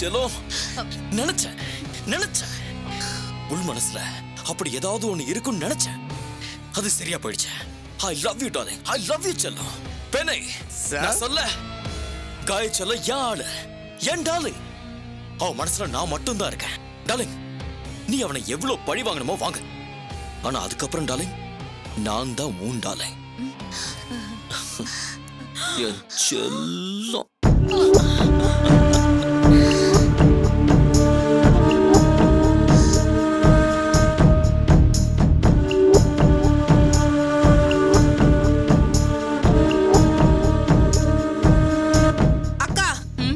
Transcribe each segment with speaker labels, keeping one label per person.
Speaker 1: செல்லம் நினைச்சேன் நினைச்சேன் உள் மனசுல அப்படி ஏதாவது ஒண்ணு இருக்கும்னு நினைச்சேன் அது சரியா போயிடுச்சு I love you darling I love you செல்லம் பெனை நான் சொல்ல காய சொல்ல என் ஆளு என் டார்லிங் அவன் மனசுல நான் மட்டும் தான் இருக்கேன் டார்லிங் நீ அவனை எவ்வளவு பழி வாங்கணுமோ வாங்க ஆனா அதுக்கப்புறம் டார்லிங் நான் தான் உன் டார்லிங் என் செல்லம்
Speaker 2: அக்கா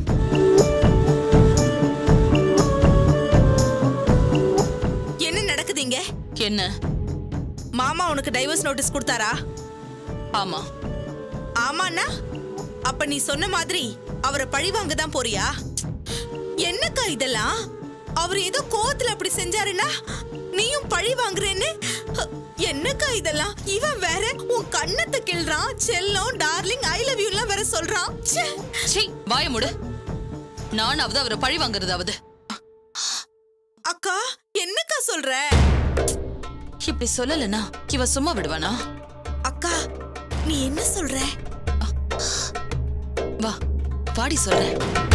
Speaker 2: என்ன நடக்குதுங்க
Speaker 3: என்ன
Speaker 2: மாமா உனக்கு டைவர்ஸ் நோட்டீஸ் கொடுத்தாரா
Speaker 3: ஆமா
Speaker 2: ஆமாண்ணா அப்ப நீ சொன்ன மாதிரி அவரை பழி வாங்க தான் போறியா என்னக்கா இதெல்லாம் அவர் ஏதோ கோவத்துல அப்படி செஞ்சாருன்னா நீயும் பழி வாங்குறேன்னு என்னக்கா இதெல்லாம் இவன் வேற உன் கண்ணத்தை கிள்றான் செல்லம் டார்லிங் ஐ லவ் யூ எல்லாம் வேற சொல்றான் ச்சே.
Speaker 3: சீ வாய முடு நானாவது அவரை பழி வாங்குறதாவது
Speaker 2: அக்கா என்னக்கா சொல்ற
Speaker 3: இப்படி சொல்லலனா இவ சும்மா விடுவானா
Speaker 2: அக்கா நீ என்ன சொல்ற
Speaker 3: வா பாடி சொல்றேன்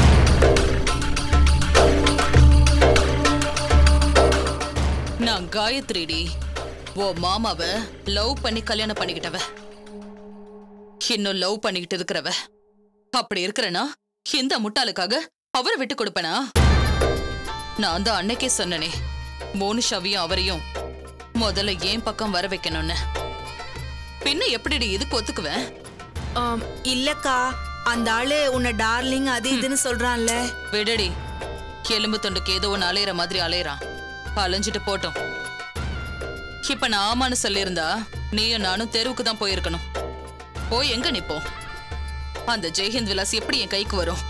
Speaker 3: நான் காயத்ரிடி ஓ மாமாவ லவ் பண்ணி கல்யாணம் பண்ணிக்கிட்டவ இன்னும் லவ் பண்ணிக்கிட்டு இருக்கிறவ அப்படி இருக்கிறனா இந்த முட்டாளுக்காக அவரை விட்டு கொடுப்பனா நான் தான் அன்னைக்கே சொன்னனே மோனிஷாவையும் அவரையும் முதல்ல ஏன் பக்கம் வர வைக்கணும்னு பின்ன எப்படிடி இதுக்கு ஒத்துக்குவேன்
Speaker 2: ஆம், இல்லக்கா அந்த ஆளு உன்னை டார்லிங் அது இதுன்னு சொல்றான்ல
Speaker 3: விடடி எலும்பு தொண்டுக்கு ஏதோ ஒன்று அலையிற மாதிரி அலையறான் அலைஞ்சிட்டு போட்டோம் இப்ப நான் ஆமான்னு சொல்லியிருந்தா நீயும் நானும் தெருவுக்கு தான் போயிருக்கணும் போய் எங்க நிப்போம் அந்த ஜெய்ஹிந்த் விலாஸ் எப்படி என் கைக்கு வரும்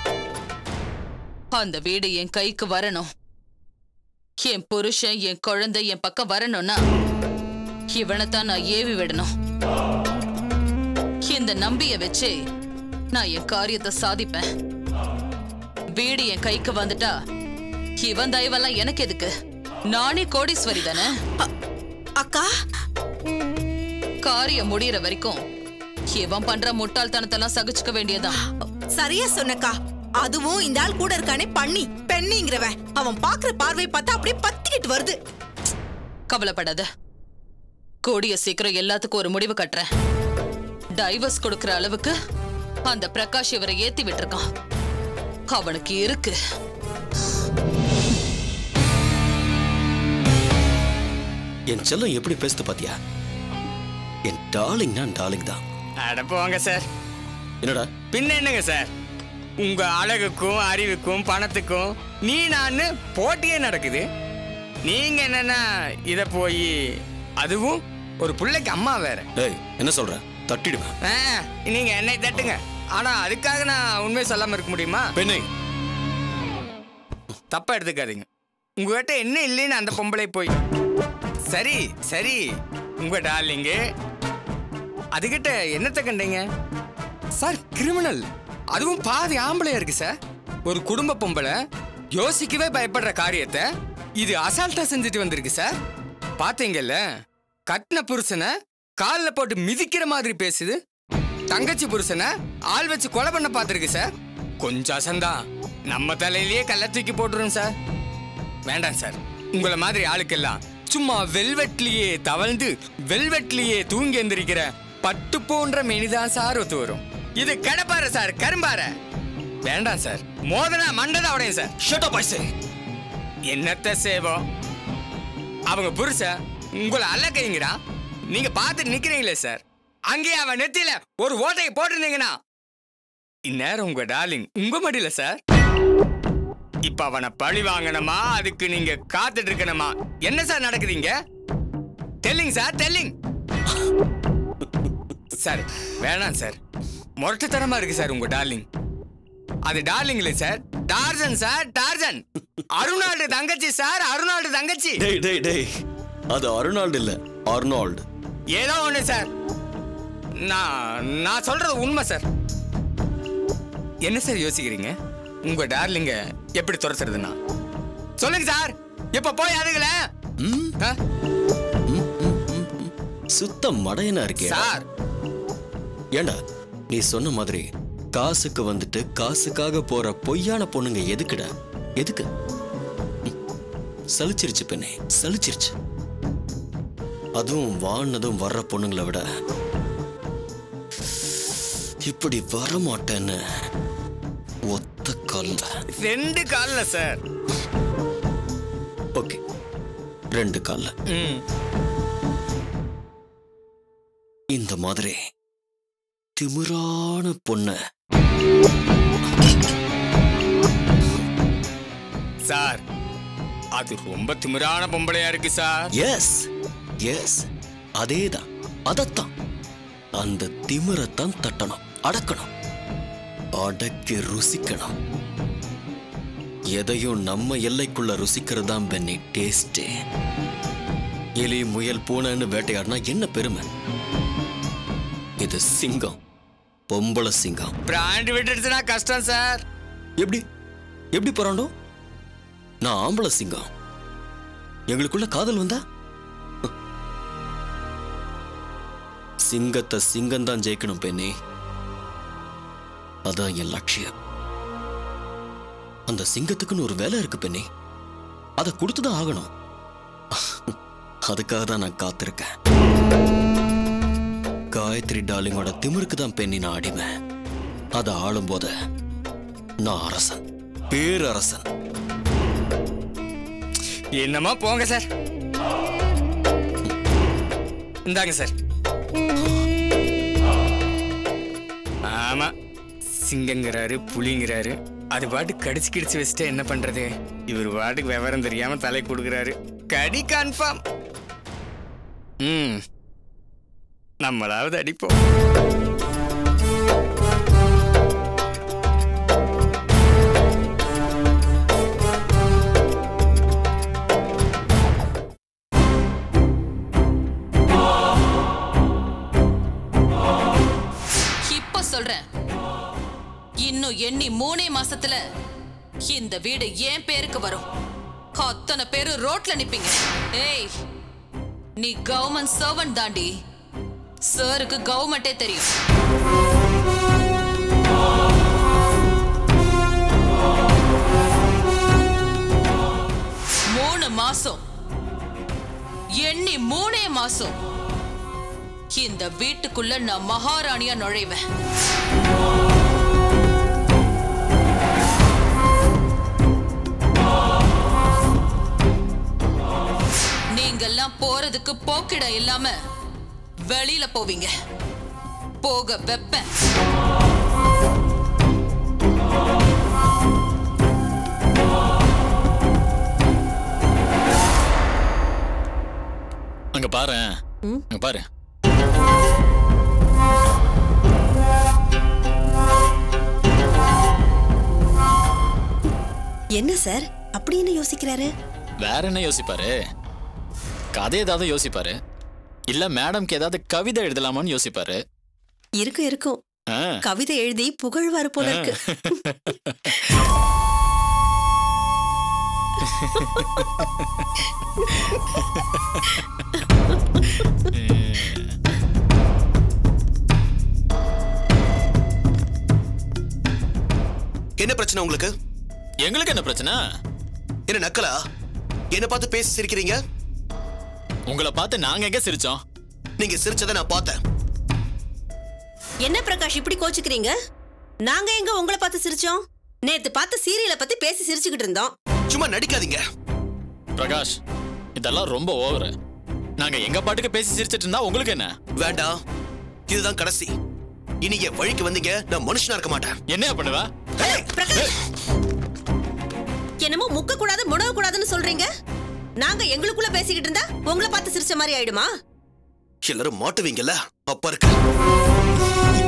Speaker 3: அந்த வீடு என் கைக்கு வரணும் என் புருஷன் என் குழந்தை என் பக்கம் வரணும்னா இவனைத்தான் நான் ஏவி விடணும் இந்த நம்பிய வச்சு நான் என் காரியத்தை சாதிப்பேன் வீடு என் கைக்கு வந்துட்டா இவன் தயவெல்லாம் எனக்கு எதுக்கு நானே கோடீஸ்வரி தானே
Speaker 2: அ- அக்கா
Speaker 3: காரியம் முடியற வரைக்கும் இவன் பண்ற முட்டாள்தனத்தெல்லாம் சகிச்சுக்க வேண்டியதான்
Speaker 2: சரியா சொன்னக்கா அதுவும் இந்த ஆள் கூட இருக்கானே பண்ணி பெண்ணிங்கிறவன் அவன் பாக்குற பார்வை பார்த்தா அப்படியே பத்திக்கிட்டு வருது
Speaker 3: கவலைப்படாத கூடிய சீக்கிரம் எல்லாத்துக்கும் ஒரு முடிவு கட்டுறேன் டைவர்ஸ் கொடுக்கற அளவுக்கு அந்த பிரகாஷ் இவரை ஏத்தி விட்டுருக்கான் அவனுக்கு இருக்கு
Speaker 1: என் செல்லம் எப்படி பேசுது பாத்தியா என் டார்லிங் நான் டார்லிங் தான்
Speaker 4: அட போங்க சார்
Speaker 1: என்னடா
Speaker 4: பின்ன என்னங்க சார் உங்க அழகுக்கும் அறிவுக்கும் பணத்துக்கும் நீ நான் போட்டியே நடக்குது நீங்க என்னன்னா இத போய் அதுவும் ஒரு பிள்ளைக்கு அம்மா வேற
Speaker 1: டேய் என்ன சொல்ற தட்டிடுவேன்
Speaker 4: ஆ, நீங்க என்னை தட்டுங்க ஆனா அதுக்காக நான் உண்மை சொல்லாம இருக்க முடியுமா
Speaker 1: பெண்ணை
Speaker 4: தப்பா எடுத்துக்காதீங்க உங்ககிட்ட என்ன இல்லைன்னு அந்த பொம்பளை போய் சரி சரி உங்க டார்லிங்கு அதுகிட்ட என்னத்தை கண்டீங்க சார் கிரிமினல் அதுவும் பாதி ஆம்பளையா இருக்கு சார் ஒரு குடும்ப பொம்பளை யோசிக்கவே பயப்படுற காரியத்தை இது அசால்ட்டா செஞ்சுட்டு வந்திருக்கு சார் பாத்தீங்கல்ல கட்டின புருஷனை காலில் போட்டு மிதிக்கிற மாதிரி பேசுது தங்கச்சி புருஷனை ஆள் வச்சு கொலை பண்ண பார்த்துருக்கு சார் கொஞ்சம் அசந்தான் நம்ம தலையிலேயே கல்ல தூக்கி போட்டுரும் சார் வேண்டாம் சார் உங்களை மாதிரி ஆளுக்கெல்லாம் சும்மா வெல்வெட்லியே தவழ்ந்து வெல்வெட்லியே தூங்கி எந்திரிக்கிற பட்டு போன்ற மெனிதான் சார் ஒத்து வரும் இது கடப்பார சார் கரும்பார வேண்டாம் சார் மோதனா மண்டதா உடையும் சார்
Speaker 1: ஷட் அப் ஐ சே
Speaker 4: என்னத்த சேவம் அவங்க புருஷன் உங்களை அல்லக்கைங்கிறான் நீங்க பார்த்து நிக்கிறீங்களே சார் அங்கேயே அவன் நெத்தியில ஒரு ஓட்டையை போட்டிருந்தீங்கன்னா இந்நேரம் உங்க டார்லிங் உங்க மடியில சார் இப்ப அவனை பழி வாங்கணுமா அதுக்கு நீங்க காத்துட்டு இருக்கணுமா என்ன சார் நடக்குதுங்க டெல்லிங் சார் டெல்லிங் சார் வேணாம் சார் முரட்டுத்தனமா இருக்கு சார் உங்க டார்லிங் அது டார்லிங் இல்ல sir Tarzan sir Tarzan Arnold தங்கச்சி சார் அருணால்டு தங்கச்சி
Speaker 1: டேய் டேய் டேய் அது அருணால்டு இல்ல அர்னால்டு
Speaker 4: ஏதோ ஒண்ணு சார் நான் நான் சொல்றது உண்மை சார் என்ன சார் யோசிக்கிறீங்க உங்க டார்லிங்க எப்படி துரத்துறதுன்னா சொல்லுங்க சார் இப்ப போய் அதுங்கள
Speaker 1: சுத்த மடையனா இருக்கே
Speaker 4: சார்
Speaker 1: ஏண்டா நீ சொன்ன மாதிரி காசுக்கு வந்துட்டு காசுக்காக போற பொய்யான பொண்ணுங்க எதுக்குடா எதுக்கு ம். சலிச்சிருச்சு பெண்ணே சலிச்சிருச்சு அதுவும் வாழ்னதும் வர்ற பொண்ணுங்களை விட இப்படி வர மாட்டேன்னு ஒத்த கால்ல
Speaker 4: ரெண்டு கால்ல சார்
Speaker 1: ஓகே ரெண்டு கால்ல
Speaker 4: ம்
Speaker 1: இந்த மாதிரி திமிரான பொண்ண
Speaker 4: சார் அது ரொம்ப திமிரான பொம்பளையா இருக்கு சார்
Speaker 1: எஸ் எஸ் அதேதான் அதத்தான் அந்த திமிரத்தான் தட்டணும் அடக்கணும் அடக்கி ருசிக்கணும் எதையும் நம்ம எல்லைக்குள்ள ருசிக்கிறது தான் பென்னி டேஸ்டே எலி முயல் பூனைன்னு வேட்டையாடினா என்ன பெருமை இது சிங்கம் பொம்பளை சிங்கம்
Speaker 4: பிராண்ட் விட்டுடுச்சுன்னா கஷ்டம் சார்
Speaker 1: எப்படி எப்படி போறாண்டோ நான் ஆம்பளை சிங்கம் எங்களுக்குள்ள காதல் வந்தா சிங்கத்தை சிங்கம் தான் ஜெயிக்கணும் பெண்ணே அதான் என் லட்சியம் அந்த சிங்கத்துக்குன்னு ஒரு வேலை இருக்கு பெண்ணே அதை கொடுத்துதான் ஆகணும் அதுக்காக தான் நான் காத்திருக்கேன் காயத்ரி டார்லிங்கோட திமிருக்கு தான் பெண்ணி நான் அடிமை அதை ஆளும் போது நான் அரசன் பேரரசன்
Speaker 4: என்னமா போங்க சார் இந்தாங்க சார் ஆமா சிங்கங்கிறாரு புலிங்கிறாரு அது பாட்டு கடிச்சு கிடிச்சு வச்சுட்டு என்ன பண்றது இவர் பாட்டுக்கு விவரம் தெரியாம தலை கொடுக்குறாரு கடி கன்ஃபார்ம் ம் நம்மளாவது அடிப்போம்
Speaker 3: இப்ப சொல்றேன் இன்னும் எண்ணி மூணே மாசத்துல இந்த வீடு என் பேருக்கு வரும் அத்தனை பேரு ரோட்ல நிப்பீங்க ஏய் நீ கவர்மெண்ட் சர்வன்ட் தாண்டி சாருக்கு கவர்மெண்டே தெரியும் மூணு மாசம் எண்ணி மூணே மாசம் இந்த வீட்டுக்குள்ள நான் மகாராணியா நுழைவேன் நீங்கெல்லாம் போறதுக்கு போக்கிடம் இல்லாம வெளியில போவீங்க போக வெப்பேன்
Speaker 5: அங்க பாரு அங்க பாரு
Speaker 6: என்ன சார் அப்படி என்ன யோசிக்கிறாரு
Speaker 5: வேற என்ன யோசிப்பாரு கதை ஏதாவது யோசிப்பாரு இல்ல மேடம்க்கு ஏதாவது கவிதை எழுதலாமான்னு யோசிப்பாரு
Speaker 6: இருக்கும் இருக்கும்
Speaker 5: ஆ.
Speaker 6: கவிதை எழுதி புகழ்வாரு போல இருக்கு
Speaker 7: என்ன பிரச்சனை உங்களுக்கு
Speaker 5: எங்களுக்கு என்ன பிரச்சனை
Speaker 7: என்ன நக்கலா என்ன பார்த்து பேசி சிரிக்கிறீங்க
Speaker 5: உங்களை பார்த்து நாங்க எங்க சிரிச்சோம்
Speaker 7: நீங்க சிரிச்சதை நான் பார்த்தேன்
Speaker 6: என்ன பிரகாஷ் இப்படி கோச்சுக்கிறீங்க நாங்க எங்க உங்களை பார்த்து சிரிச்சோம் நேத்து பார்த்த சீரியலை பத்தி பேசி சிரிச்சுக்கிட்டு இருந்தோம்
Speaker 7: சும்மா நடிக்காதீங்க
Speaker 5: பிரகாஷ் இதெல்லாம் ரொம்ப ஓவரு நாங்க எங்க பாட்டுக்கு பேசி சிரிச்சிட்டு இருந்தா உங்களுக்கு என்ன
Speaker 7: வேண்டாம் இதுதான் கடைசி இனி என் வழிக்கு வந்தீங்க நான் மனுஷனா இருக்க மாட்டேன்
Speaker 5: என்ன பண்ணுவ
Speaker 7: ஏய்,
Speaker 6: பிரகாஷ் என்னமோ முக்க கூடாது முடவ கூடாதுன்னு சொல்றீங்க நாங்க எங்களுக்குள்ள பேசிக்கிட்டு இருந்தா உங்களை பார்த்து சிரிச்ச மாதிரி ஆயிடுமா
Speaker 7: எல்லாரும் மாட்டுவீங்கல்ல அப்ப இருக்கு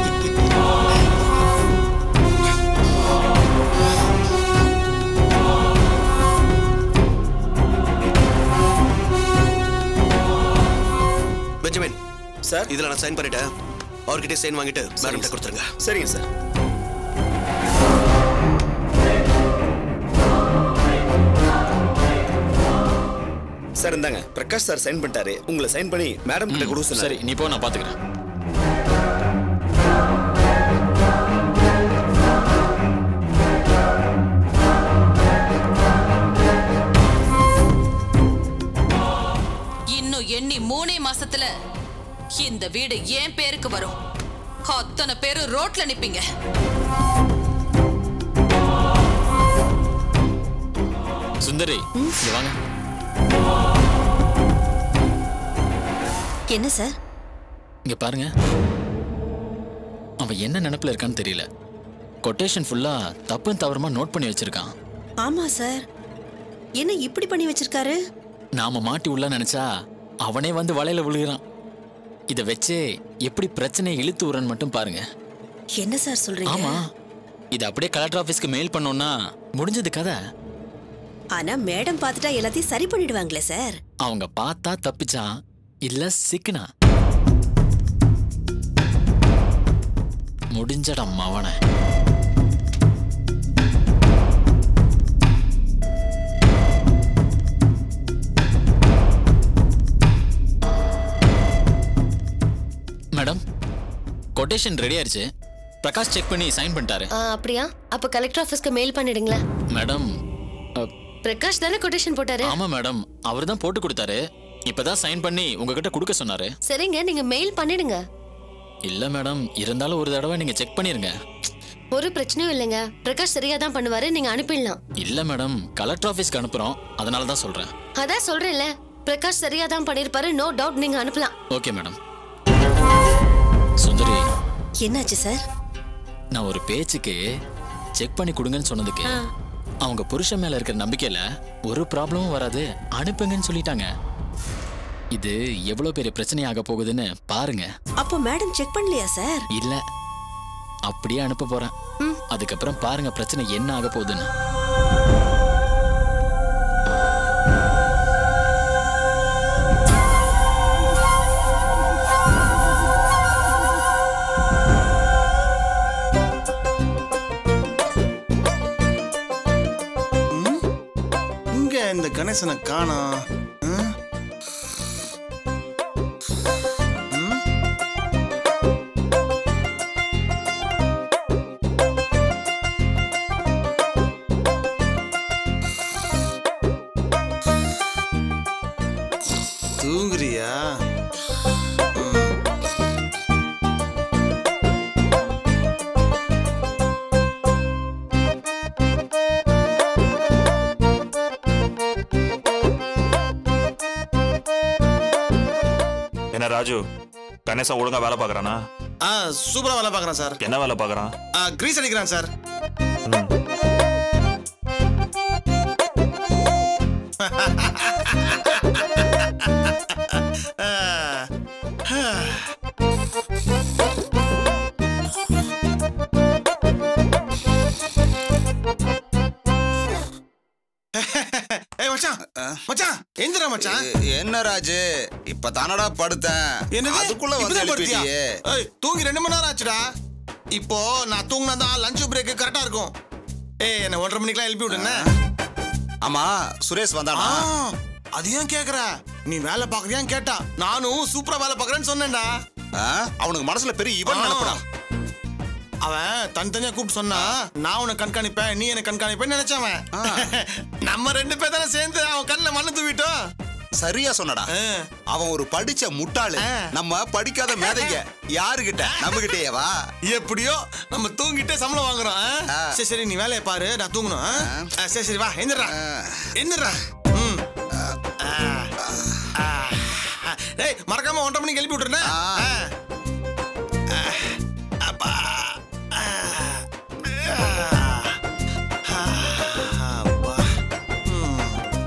Speaker 7: பெஞ்சமின் சார் இதுல நான் சைன் பண்ணிட்டேன் அவர்கிட்ட சைன் வாங்கிட்டு மேடம் கொடுத்துருங்க சரிங்க சார்
Speaker 1: சார் இந்தாங்க பிரகாஷ் சார் சைன் பண்ணிட்டாரு உங்களை சைன் பண்ணி மேடம் கிட்ட கொடுக்க சொன்னாரு
Speaker 5: சரி நீ போ நான் பாத்துக்கிறேன்
Speaker 3: இன்னும் எண்ணி மூணே மாசத்துல இந்த வீடு என் பேருக்கு வரும் அத்தனை பேரும் ரோட்ல நிப்பீங்க
Speaker 5: சுந்தரி இங்க வாங்க
Speaker 6: என்ன சார்
Speaker 5: இங்க பாருங்க அவன் என்ன நினைப்புல இருக்கான்னு தெரியல கொட்டேஷன் ஃபுல்லா தப்புன்னு தவறுமா நோட் பண்ணி வச்சிருக்கான்
Speaker 6: ஆமா சார் என்ன இப்படி பண்ணி வச்சிருக்காரு
Speaker 5: நாம மாட்டி உள்ள நினைச்சா அவனே வந்து வலையில விழுகிறான் இத வச்சே எப்படி பிரச்சனையை இழுத்து விடுறன்னு மட்டும் பாருங்க
Speaker 6: என்ன சார் சொல்றீங்க
Speaker 5: ஆமா இது அப்படியே கலெக்டர் ஆபீஸ்க்கு மெயில் பண்ணோம்னா முடிஞ்சது கதை
Speaker 6: ஆனா மேடம் பார்த்துட்டா எல்லாத்தையும் சரி பண்ணிடுவாங்களே சார்
Speaker 5: அவங்க பார்த்தா தப்பிச்சான் இல்ல சிக்கனா முடிஞ்சடா மவனை மேடம் கொட்டேஷன் ரெடி ஆயிருச்சு பிரகாஷ் செக் பண்ணி சைன் பண்ணிட்டாரு
Speaker 8: ஆ, அப்படியா அப்ப கலெக்டர் ஆபீஸ்க்கு மெயில் பண்ணிடுங்களேன்
Speaker 5: மேடம் அ,
Speaker 8: பிரகாஷ் தானே கொட்டேஷன் போட்டாரு
Speaker 5: ஆமா மேடம் அவர் தான் போட்டு கொடுத்தாரு இப்பதான் சைன் பண்ணி உங்ககிட்ட கொடுக்க சொன்னாரு
Speaker 8: சரிங்க நீங்க மெயில் பண்ணிடுங்க
Speaker 5: இல்ல மேடம் இருந்தாலும் ஒரு தடவை நீங்க செக் பண்ணிருங்க
Speaker 8: ஒரு பிரச்சனையும் இல்லைங்க பிரகாஷ் சரியா தான் பண்ணுவாரு நீங்க அனுப்பிடலாம்
Speaker 5: இல்ல மேடம் கலெக்டர் ஆபீஸ்க்கு அனுப்புறோம் அதனால தான் சொல்றேன்
Speaker 8: அதான் சொல்றேன்ல பிரகாஷ் சரியா தான் பண்ணிருப்பாரு நோ டவுட் நீங்க அனுப்பலாம்
Speaker 5: ஓகே மேடம் சுந்தரி
Speaker 6: என்னாச்சு சார்
Speaker 5: நான் ஒரு பேச்சுக்கு செக் பண்ணி கொடுங்கன்னு சொன்னதுக்கு அவங்க புருஷன் மேல இருக்கிற நம்பிக்கையில ஒரு ப்ராப்ளமும் வராது அனுப்புங்கன்னு சொல்லிட்டாங்க இது எவ்வளவு பெரிய பிரச்சனையாக போகுதுன்னு பாருங்க
Speaker 6: அப்போ மேடம் செக் பண்ணலையா சார்
Speaker 5: இல்ல அப்படியே அனுப்ப போறேன் அதுக்கப்புறம் பாருங்க பிரச்சனை என்ன ஆக போகுதுன்னு
Speaker 9: இங்க இந்த கணேசனை காணோம் ம்? ம்? தூங்குறியா ம்.
Speaker 10: என்ன ராஜு கணேசன் ஒழுங்கா வேலை பார்க்கறானா
Speaker 9: ஆ சூப்பரா வேலை பார்க்குறேன் சார்
Speaker 10: என்ன வேலை பார்க்கறான்
Speaker 9: ஆ கிரீஸ் அடிக்கிறான் சார் ஏய் மச்சான் மச்சான் எந்திரா மச்சான்
Speaker 11: என்ன ராஜு இப்ப தானடா படுத்தேன்
Speaker 9: என்னது
Speaker 11: அதுக்குள்ள வந்து
Speaker 9: இப்பதான் படுத்தியா?
Speaker 11: எழுப்பிட்டியே
Speaker 9: ஏய் தூங்கி ரெண்டு மணி நேரம் ஆச்சுடா இப்போ நான் தூங்கினா தான் லஞ்ச் பிரேக் கரெக்டா இருக்கும் ஏய் என்ன ஒன்றரை மணிக்கெல்லாம் எழுப்பி விடுன
Speaker 11: ஆமா சுரேஷ் வந்தானா
Speaker 9: அது ஏன் கேக்குற நீ வேலை பாக்குறியான்னு கேட்டா நானும் சூப்பரா வேலை பாக்குறேன்னு சொன்னேன்டா
Speaker 11: ஆ? அவனுக்கு மனசுல பெரிய இவன்
Speaker 9: ஆ.
Speaker 11: நினைப்படா
Speaker 9: அவன் தனித்தனியா கூப்பிட்டு சொன்னா நான் உன்னை கண்காணிப்பேன் நீ என்ன கண்காணிப்பேன்னு நினைச்சவன் நம்ம ரெண்டு பேர் தானே சேர்ந்து அவன் கண்ணில் மண்ணு தூவிட்டோம்
Speaker 11: சரியா சொன்னடா அவன் ஒரு படிச்ச முட்டாளு நம்ம படிக்காத மேதைங்க யாருகிட்ட நம்ம கிட்டேவா
Speaker 9: எப்படியோ நம்ம தூங்கிட்டே சம்பளம் வாங்குறோம் ஆ? சரி சரி நீ வேலையை பாரு நான் தூங்கணும் ஆ? ஆ, சரி சரி வா எந்திரா எந்திரா ம் ஆ. ஆ. ஆ. டேய் மறக்காம ஒன்றரை மணிக்கு எழுப்பி விட்டுறேன் அப்பா ஆ. ஆ. அப்பா. ம்.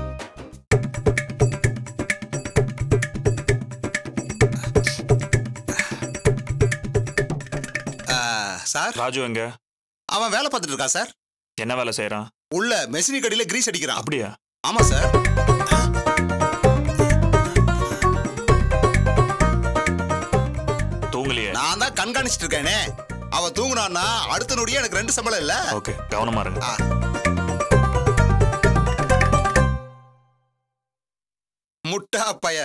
Speaker 11: ஆ, சார்
Speaker 10: ராஜு எங்க
Speaker 11: அவன் வேலை பார்த்துட்டு இருக்கான் சார்
Speaker 10: என்ன வேலை செய்யறான்
Speaker 11: உள்ள மெஷினி கடியில கிரீஸ் அடிக்கிறான்
Speaker 10: அப்படியா
Speaker 11: ஆமா சார்
Speaker 10: தூங்கலையே
Speaker 11: நான் தான் கண்காணிச்சிட்டு இருக்கேனே அவன் தூங்குனான்னா அடுத்த நொடியே எனக்கு ரெண்டு சம்பளம் இல்ல
Speaker 10: ஓகே கவனமா இருங்க
Speaker 11: முட்டா பைய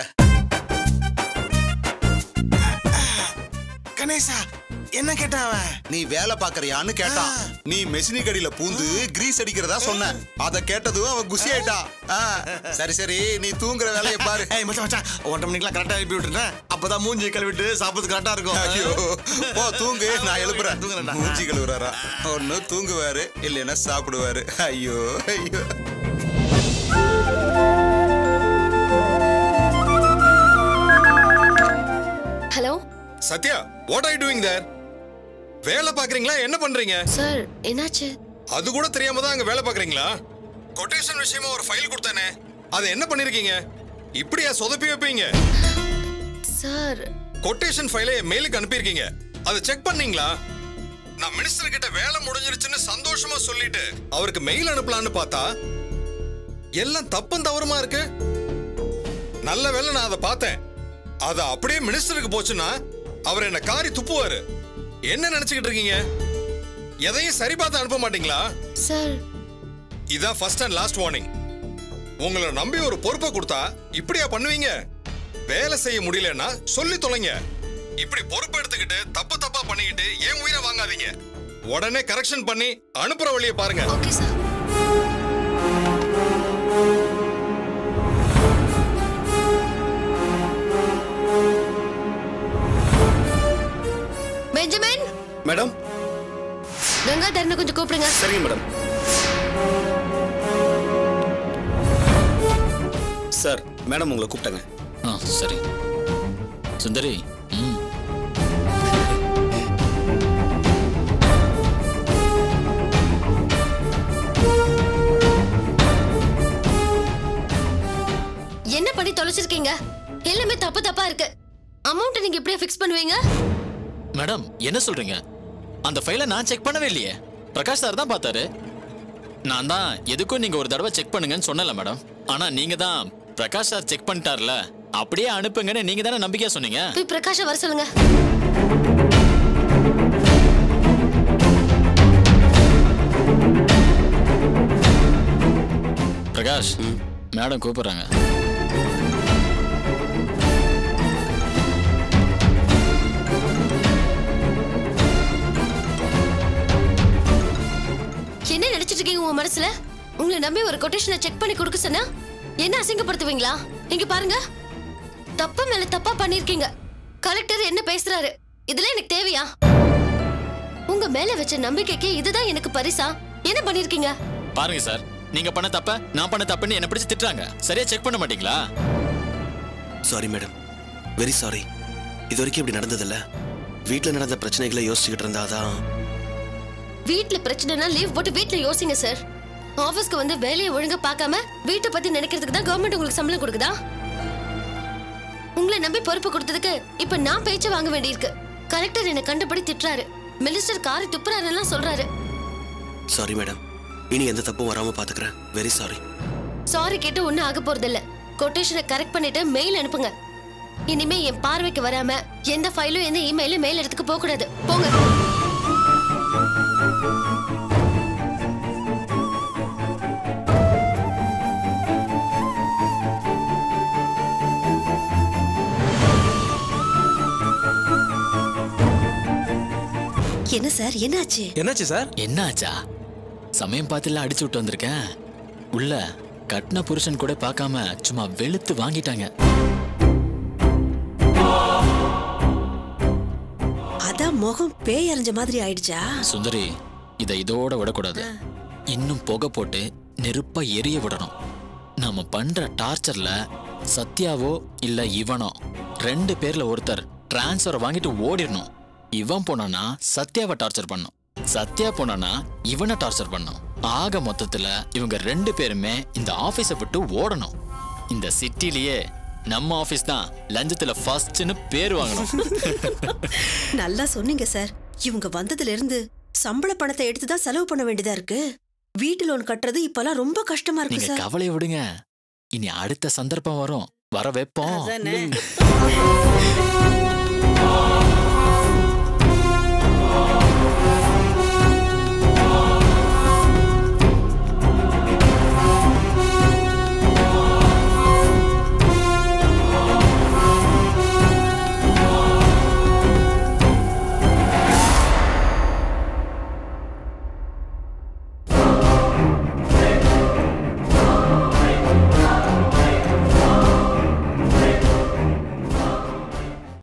Speaker 9: கணேசா என்ன கேட்டா அவன்
Speaker 11: நீ வேலை பாக்குறியான்னு கேட்டான் நீ மெஷினி கடியில பூந்து கிரீஸ் அடிக்கிறதா சொன்ன அத கேட்டதும் அவன் குசி ஆயிட்டான் ஆ, சரி சரி நீ தூங்குற வேலையை பாரு
Speaker 9: ஏய் மச்சான் மச்சான் ஒன்றரை மணிக்கெல்லாம் கரெக்டா எழுப்பி விட்டுருந்தேன் அப்பதான் மூஞ்சி கழுவிட்டு சாப்பிட்டு கரெக்டா இருக்கும்
Speaker 11: ஐயோ போ தூங்கு நான் எழுப்புறேன்
Speaker 9: தூங்குறேன்டா.
Speaker 11: மூஞ்சி கழுவுறாரா ஒண்ணு தூங்குவாரு இல்லைன்னா சாப்பிடுவாரு ஐயோ ஐயோ
Speaker 8: hello
Speaker 12: Sathya what are doing there வேலை பாக்குறீங்களா என்ன பண்றீங்க
Speaker 8: சார் என்னாச்சு
Speaker 12: அது கூட தெரியாம தான் அங்க வேலை பாக்குறீங்களா கொட்டேஷன் விஷயமா ஒரு ஃபைல் கொடுத்தானே அதை என்ன பண்ணிருக்கீங்க இப்படியா சொதப்பி வைப்பீங்க
Speaker 8: சார்
Speaker 12: கொட்டேஷன் ஃபைலை மெயிலுக்கு அனுப்பியிருக்கீங்க அதை செக் பண்ணீங்களா நான் மினிஸ்டர் கிட்ட வேலை முடிஞ்சிருச்சுன்னு சந்தோஷமா சொல்லிட்டு அவருக்கு மெயில் அனுப்பலான்னு பார்த்தா எல்லாம் தப்பும் தவறுமா இருக்கு நல்ல வேளை நான் அதை பார்த்தேன் அது அப்படியே மினிஸ்டருக்கு போச்சுன்னா அவர் என்ன காரி துப்புவாரு என்ன நினைச்சுக்கிட்டு இருக்கீங்க எதையும் சரி பார்த்து அனுப்ப மாட்டீங்களா
Speaker 8: சார்
Speaker 12: இதான் ஃபர்ஸ்ட் அண்ட் லாஸ்ட் வார்னிங் உங்களை நம்பி ஒரு பொறுப்பை கொடுத்தா இப்படியா பண்ணுவீங்க வேலை செய்ய முடியலன்னா சொல்லி தொலைங்க இப்படி பொறுப்பு எடுத்துக்கிட்டு தப்பு தப்பா பண்ணிக்கிட்டு ஏன் உயிரை வாங்காதீங்க உடனே கரெக்ஷன் பண்ணி அனுப்புற வழியை பாருங்க
Speaker 8: ஓகே சார் பெஞ்சமின்
Speaker 7: மேடம்
Speaker 8: கங்காதரனை கொஞ்சம் கூப்பிடுங்க
Speaker 7: சரிங்க மேடம் சார் மேடம் உங்களை கூப்பிட்டாங்க
Speaker 5: ஆ சரி சுந்தரி ம்
Speaker 8: என்ன பண்ணி தொலைச்சிருக்கீங்க எல்லாமே தப்பு தப்பா இருக்கு அமௌண்ட் நீங்க எப்படியா ஃபிக்ஸ் பண்ணுவீங்க
Speaker 5: மேடம் என்ன சொல்றீங்க அந்த ஃபைலை நான் செக் பண்ணவே இல்லையே பிரகாஷ் சார் தான் பார்த்தாரு நான் தான் எதுக்கும் நீங்க ஒரு தடவை செக் பண்ணுங்கன்னு சொன்னல மேடம் ஆனா நீங்க தான் பிரகாஷ் சார் செக் பண்ணிட்டார்ல அப்படியே அனுப்புங்கன்னு நீங்க தானே நம்பிக்கையா சொன்னீங்க
Speaker 8: போய் பிரகாஷை வர சொல்லுங்க
Speaker 5: பிரகாஷ் மேடம் கூப்பிடுறாங்க
Speaker 8: என்ன நினைச்சிட்டு இருக்கீங்க உங்க மனசுல உங்களை நம்பி ஒரு கொட்டேஷனை செக் பண்ணி கொடுக்க சொன்னா என்ன அசிங்கப்படுத்துவீங்களா இங்க பாருங்க தப்பு மேல தப்பா பண்ணிருக்கீங்க கலெக்டர் என்ன பேசுறாரு இதெல்லாம் எனக்கு தேவையா உங்க மேல வச்ச நம்பிக்கைக்கு இதுதான் எனக்கு பரிசா என்ன பண்ணிருக்கீங்க
Speaker 5: பாருங்க சார் நீங்க பண்ண தப்ப நான் பண்ண தப்புன்னு என்ன பிடிச்சு திட்டுறாங்க சரியா செக் பண்ண மாட்டீங்களா
Speaker 7: சாரி மேடம் வெரி சாரி இது வரைக்கும் இப்படி நடந்ததில்ல வீட்டில் நடந்த பிரச்சனைகளை யோசிச்சுக்கிட்டு இருந்தாதான்
Speaker 8: வீட்ல பிரச்சனைனா லீவ் போட்டு வீட்ல யோசிங்க சார் ஆபீஸ்க்கு வந்து வேலையை ஒழுங்கா பார்க்காம வீட்டை பத்தி நினைக்கிறதுக்கு தான் கவர்மெண்ட் உங்களுக்கு சம்பளம் கொடுக்குதா உங்களை நம்பி பொறுப்பு கொடுத்ததுக்கு இப்ப நான் பேச்ச வாங்க வேண்டியிருக்கு கலெக்டர் என்ன கண்டுபடி திட்டுறாரு மினிஸ்டர் காரி துப்புறாருலாம் சொல்றாரு
Speaker 7: சாரி மேடம் இனி எந்த தப்பும் வராம பாத்துக்கிறேன் வெரி சாரி
Speaker 8: சாரி கேட்டு ஒண்ணும் ஆக போறது இல்ல கொட்டேஷனை கரெக்ட் பண்ணிட்டு மெயில் அனுப்புங்க இனிமே என் பார்வைக்கு வராம எந்த ஃபைலும் எந்த இமெயிலும் மெயில் இடத்துக்கு போக கூடாது போங்க
Speaker 6: என்ன சார் என்னாச்சு
Speaker 12: என்னாச்சு சார்
Speaker 5: என்னாச்சா சமயம் பார்த்துலாம் அடிச்சு விட்டு வந்திருக்கேன் உள்ள கட்டின புருஷன் கூட பார்க்காம சும்மா வெளுத்து வாங்கிட்டாங்க
Speaker 6: அதான் முகம் பேய் அரைஞ்ச மாதிரி ஆயிடுச்சா
Speaker 5: சுந்தரி இதை இதோட விடக்கூடாது இன்னும் புகை போட்டு நெருப்பா எரிய விடணும் நாம பண்ற டார்ச்சர்ல சத்யாவோ இல்ல இவனோ ரெண்டு பேர்ல ஒருத்தர் டிரான்ஸ்ஃபர் வாங்கிட்டு ஓடிடணும் இவன் போனானா சத்யாவை டார்ச்சர் பண்ணும் சத்யா போனானா இவனை டார்ச்சர் பண்ணும் ஆக மொத்தத்துல இவங்க ரெண்டு பேருமே இந்த ஆபீஸை விட்டு ஓடணும் இந்த சிட்டிலேயே நம்ம ஆபீஸ் தான் லஞ்சத்துல ஃபர்ஸ்ட்னு பேர் வாங்கணும்
Speaker 6: நல்லா சொன்னீங்க சார் இவங்க வந்ததுல இருந்து சம்பள பணத்தை எடுத்து தான் செலவு பண்ண வேண்டியதா இருக்கு வீட்டு லோன் கட்டுறது இப்பெல்லாம் ரொம்ப கஷ்டமா இருக்கு
Speaker 5: நீங்க
Speaker 6: சார்
Speaker 5: கவலையை விடுங்க இனி அடுத்த சந்தர்ப்பம் வரும் வர வைப்போம்
Speaker 6: அதானே?
Speaker 5: ம்.